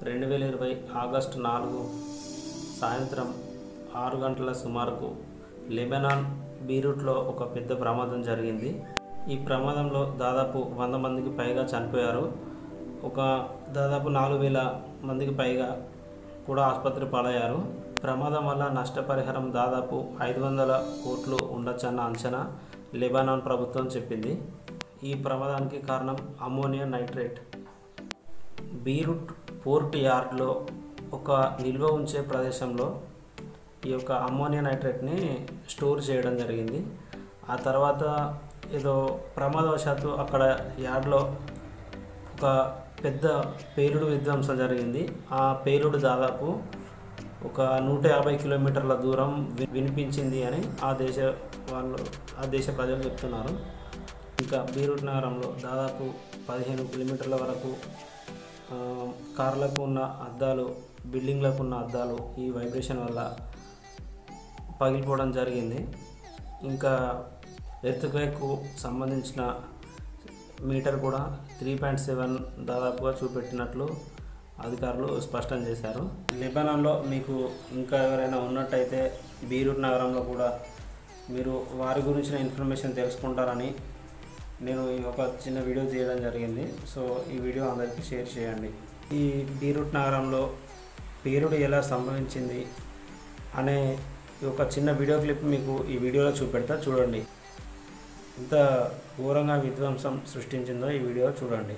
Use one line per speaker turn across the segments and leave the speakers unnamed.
రెండు వేల ఇరవై ఆగస్టు నాలుగు సాయంత్రం ఆరు గంటల సుమారుకు లెబనాన్ బీరూట్లో ఒక పెద్ద ప్రమాదం జరిగింది ఈ ప్రమాదంలో దాదాపు వంద మందికి పైగా చనిపోయారు ఒక దాదాపు నాలుగు వేల మందికి పైగా కూడా ఆసుపత్రి పాలయ్యారు ప్రమాదం వల్ల నష్టపరిహారం దాదాపు ఐదు వందల కోట్లు ఉండొచ్చన్న అంచనా లెబానాన్ ప్రభుత్వం చెప్పింది ఈ ప్రమాదానికి కారణం అమ్మోనియా నైట్రేట్ బీరూట్ పోర్ట్ యార్డ్లో ఒక నిల్వ ఉంచే ప్రదేశంలో ఈ యొక్క అమ్మోనియా నైట్రేట్ని స్టోర్ చేయడం జరిగింది ఆ తర్వాత ఏదో ప్రమాదవశాత్తు అక్కడ యార్డ్లో ఒక పెద్ద పేలుడు విధ్వంసం జరిగింది ఆ పేలుడు దాదాపు ఒక నూట యాభై కిలోమీటర్ల దూరం వి- వినిపించింది అని ఆ దేశ వాళ్ళు ఆ దేశ ప్రజలు చెప్తున్నారు ఇంకా బీరూట్ నగరంలో దాదాపు పదిహేను కిలోమీటర్ల వరకు ఆ, కార్లకు ఉన్న అద్దాలు బిల్డింగ్లకు ఉన్న అద్దాలు ఈ వైబ్రేషన్ వల్ల పగిలిపోవడం జరిగింది ఇంకా ఎర్త్క్వేక్కు సంబంధించిన మీటర్ కూడా త్రీ పాయింట్ సెవెన్ దాదాపుగా చూపెట్టినట్లు అధికారులు స్పష్టం చేశారు లెబనాన్లో మీకు ఇంకా ఎవరైనా ఉన్నట్టయితే బీరూట్ నగరంలో కూడా మీరు వారి గురించిన ఇన్ఫర్మేషన్ తెలుసుకుంటారని నేను ఈ ఒక చిన్న వీడియో తీయడం జరిగింది సో ఈ వీడియో అందరికీ షేర్ చేయండి ఈ బీరూట్ నగరంలో పేరుడు ఎలా సంభవించింది అనే ఈ ఒక చిన్న వీడియో క్లిప్ మీకు ఈ వీడియోలో చూపెడతా చూడండి ఎంత ఘోరంగా విధ్వంసం సృష్టించిందో ఈ వీడియో చూడండి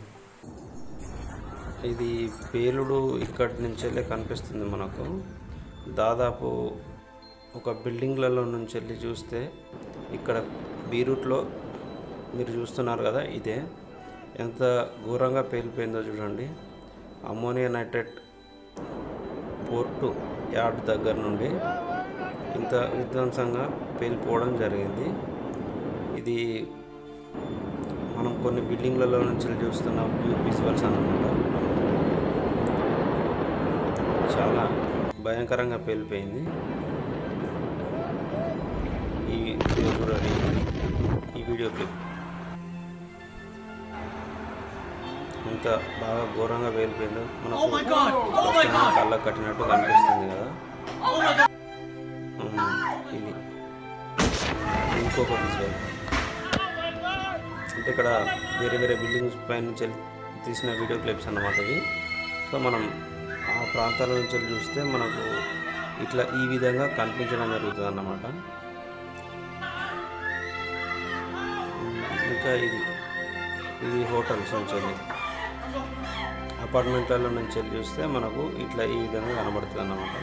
ఇది పేలుడు ఇక్కడి నుంచెల్లే కనిపిస్తుంది మనకు దాదాపు ఒక బిల్డింగ్లలో నుంచి వెళ్ళి చూస్తే ఇక్కడ బీరూట్లో మీరు చూస్తున్నారు కదా ఇదే ఎంత ఘోరంగా పేలిపోయిందో చూడండి అమ్మోనియా నైట్రేట్ పోర్టు యార్డ్ దగ్గర నుండి ఇంత విధ్వంసంగా పేలిపోవడం జరిగింది ఇది మనం కొన్ని బిల్డింగ్లలో నుంచి చూస్తున్న వ్యూ విజువల్స్ అన్నమాట చాలా భయంకరంగా పేలిపోయింది ఈ వీడియో చూడండి ఈ వీడియో క్లిప్ ఎంత బాగా ఘోరంగా పేలిపోయిందో మనకు స్పష్టంగా కళ్ళకు కట్టినట్టు కనిపిస్తుంది కదా ఉమ్, ఇది ఇంకొక విజువల్ అంటే ఇక్కడ వేరే వేరే బిల్డింగ్స్ పైన నుంచి వెళ్ళి తీసిన వీడియో క్లిప్స్ అన్నమాట ఇవి సో మనం ఆ ప్రాంతాల నుంచి వెళ్ళి చూస్తే మనకు ఇట్లా ఈ విధంగా కనిపించడం జరుగుతుంది అన్నమాట ఇంకా ఇది ఇది హోటల్స్ నుంచి వెళ్ళి అపార్ట్మెంట్లలో నుంచి వెళ్ళి చూస్తే మనకు ఇట్లా ఈ విధంగా కనబడుతుంది అన్నమాట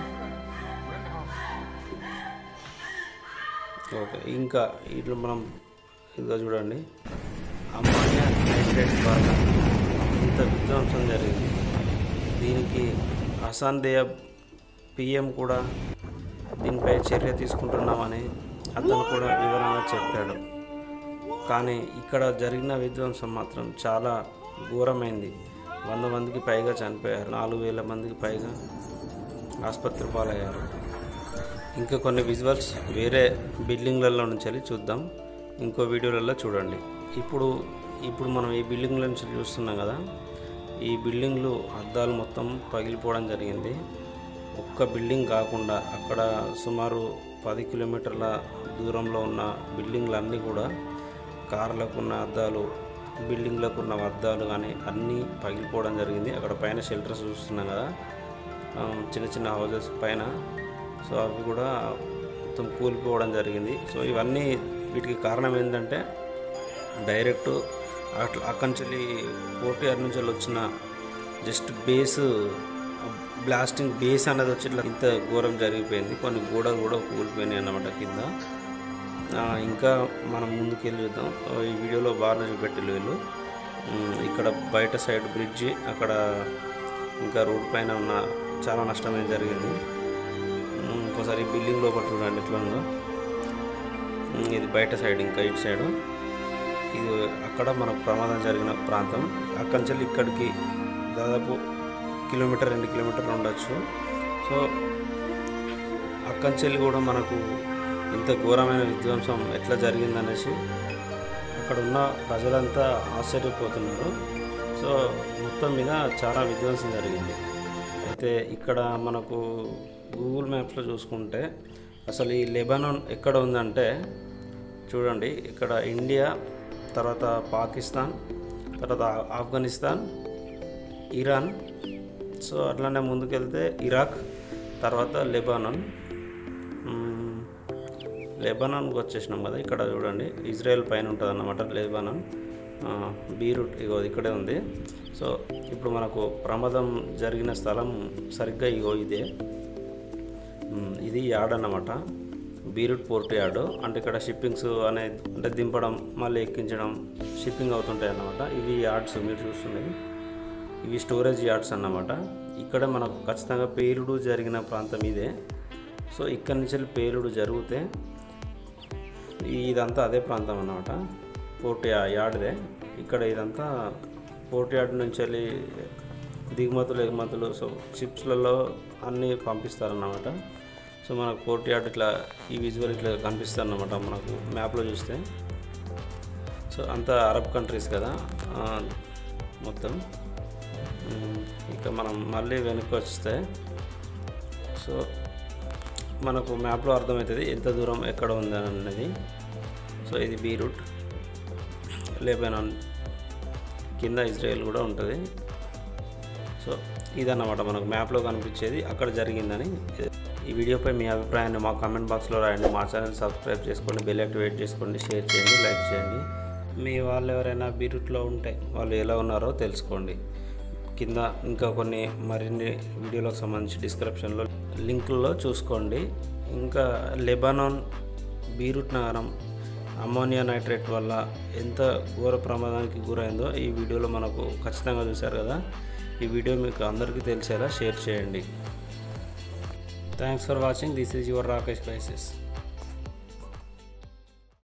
ఓకే ఇంకా ఇట్లా మనం ఇదిగో చూడండి అమ్మోనియా నైట్రేట్ వల్ల ఇంత విధ్వంసం జరిగింది దీనికి అసాందేయ పిఎం కూడా దీనిపై చర్య తీసుకుంటున్నామని అతను కూడా వివరంగా చెప్పాడు కానీ ఇక్కడ జరిగిన విధ్వంసం మాత్రం చాలా ఘోరమైంది వంద మందికి పైగా చనిపోయారు నాలుగు వేల మందికి పైగా ఆసుపత్రి పాలయ్యారు ఇంకా కొన్ని విజువల్స్ వేరే బిల్డింగ్లలో నుంచి వెళ్ళి చూద్దాం ఇంకో వీడియోలలో చూడండి ఇప్పుడు ఇప్పుడు మనం ఈ బిల్డింగ్ల నుంచి చూస్తున్నాం కదా ఈ బిల్డింగ్లు అద్దాలు మొత్తం పగిలిపోవడం జరిగింది ఒక్క బిల్డింగ్ కాకుండా అక్కడ సుమారు పది కిలోమీటర్ల దూరంలో ఉన్న బిల్డింగ్లన్నీ కూడా కార్లకు ఉన్న అద్దాలు బిల్డింగ్లకు ఉన్న అద్దాలు కానీ అన్నీ పగిలిపోవడం జరిగింది అక్కడ పైన షెల్టర్స్ చూస్తున్నాం కదా ఆ, చిన్న చిన్న హౌజెస్ పైన సో అవి కూడా మొత్తం కూలిపోవడం జరిగింది సో ఇవన్నీ వీటికి కారణం ఏంటంటే డైరెక్ట్ అట్లా అక్కడి నుంచి వెళ్ళి పోటీ నుంచి వెళ్ళి వచ్చిన జస్ట్ బేస్ బ్లాస్టింగ్ బేస్ అనేది వచ్చి ఇట్లా ఇంత ఘోరం జరిగిపోయింది కొన్ని గోడలు కూడా కూలిపోయినాయి అన్నమాట కింద ఆ, ఇంకా మనం ముందుకెళ్ళి చూద్దాం ఆ, ఈ వీడియోలో బాగా చూపెట్టిల్లు వీళ్ళు ఉమ్, ఇక్కడ బయట సైడ్ బ్రిడ్జి అక్కడ ఇంకా రోడ్ పైన ఉన్న చాలా నష్టమే జరిగింది ఉమ్, ఇంకోసారి బిల్డింగ్ లోపల చూడండి ఎట్లా ఉందో ఉమ్, ఇది బయట సైడ్ ఇంకా ఇటు సైడు ఇది అక్కడ మనకు ప్రమాదం జరిగిన ప్రాంతం అక్కడి నుంచి వెళ్ళి ఇక్కడికి దాదాపు కిలోమీటర్ రెండు కిలోమీటర్లు ఉండొచ్చు సో అక్కడి నుంచి వెళ్ళి కూడా మనకు ఇంత ఘోరమైన విధ్వంసం ఎట్లా జరిగిందనేసి అక్కడ ఉన్న ప్రజలంతా ఆశ్చర్యపోతున్నారు సో మొత్తం మీద చాలా విధ్వంసం జరిగింది అయితే ఇక్కడ మనకు గూగుల్ మ్యాప్స్లో చూసుకుంటే అసలు ఈ లెబనాన్ ఎక్కడ ఉందంటే చూడండి ఇక్కడ ఇండియా తర్వాత పాకిస్తాన్ తర్వాత ఆఫ్ఘనిస్తాన్ ఇరాన్ సో అట్లనే ముందుకెళ్తే ఇరాక్ తర్వాత లెబానాన్ మ్మ్, లెబనాన్కి వచ్చేసినాం కదా ఇక్కడ చూడండి ఇజ్రాయెల్ పైన ఉంటుంది అన్నమాట లెబనాన్ ఆ, బీరూట్ ఇగో ఇక్కడే ఉంది సో ఇప్పుడు మనకు ప్రమాదం జరిగిన స్థలం సరిగ్గా ఇగో ఇదే మ్మ్, ఇది యార్డ్ అన్నమాట బీరూట్ పోర్ట్ యార్డ్ అంటే ఇక్కడ షిప్పింగ్స్ అనేది అంటే దింపడం మళ్ళీ ఎక్కించడం షిప్పింగ్ అవుతుంటాయి అన్నమాట ఇవి యార్డ్స్ మీరు చూస్తున్నది ఇవి స్టోరేజ్ యార్డ్స్ అన్నమాట ఇక్కడ మనకు ఖచ్చితంగా పేలుడు జరిగిన ప్రాంతం ఇదే సో ఇక్కడ నుంచి వెళ్ళి పేలుడు జరిగితే ఇదంతా అదే ప్రాంతం అన్నమాట పోర్ట్ యా యార్డ్దే ఇక్కడ ఇదంతా పోర్ట్ యార్డ్ నుంచి వెళ్ళి దిగుమతులు ఎగుమతులు సో షిప్స్లలో అన్నీ పంపిస్తారన్నమాట సో మనకు పోర్ట్ యార్డ్ ఇట్లా ఈ విజువల్ ఇట్లా కనిపిస్తుంది అన్నమాట మనకు మ్యాప్లో చూస్తే సో అంతా అరబ్ కంట్రీస్ కదా ఆ, మొత్తం ఉమ్, ఇక మనం మళ్ళీ వెనక్కి వస్తే సో మనకు మ్యాప్లో అర్థమవుతుంది ఎంత దూరం ఎక్కడ ఉంది అనేది సో ఇది బీరూట్ లెబనాన్ కింద ఇజ్రాయెల్ కూడా ఉంటుంది సో ఇదన్నమాట మనకు మ్యాప్లో కనిపించేది అక్కడ జరిగిందని ఈ వీడియోపై మీ అభిప్రాయాన్ని మా కామెంట్ బాక్స్లో రాయండి మా ఛానల్ సబ్స్క్రైబ్ చేసుకోండి బెల్ యాక్టివేట్ చేసుకోండి షేర్ చేయండి లైక్ చేయండి మీ వాళ్ళు ఎవరైనా బీరూట్లో ఉంటే వాళ్ళు ఎలా ఉన్నారో తెలుసుకోండి కింద ఇంకా కొన్ని మరిన్ని వీడియోలకు సంబంధించి డిస్క్రిప్షన్లో లింకుల్లో చూసుకోండి ఇంకా లెబనాన్ బీరూట్ నగరం అమ్మోనియా నైట్రేట్ వల్ల ఎంత ఘోర ప్రమాదానికి గురైందో ఈ వీడియోలో మనకు ఖచ్చితంగా చూశారు కదా ఈ వీడియో మీకు అందరికీ తెలిసేలా షేర్ చేయండి thanks for watching this is your Rakesh crisis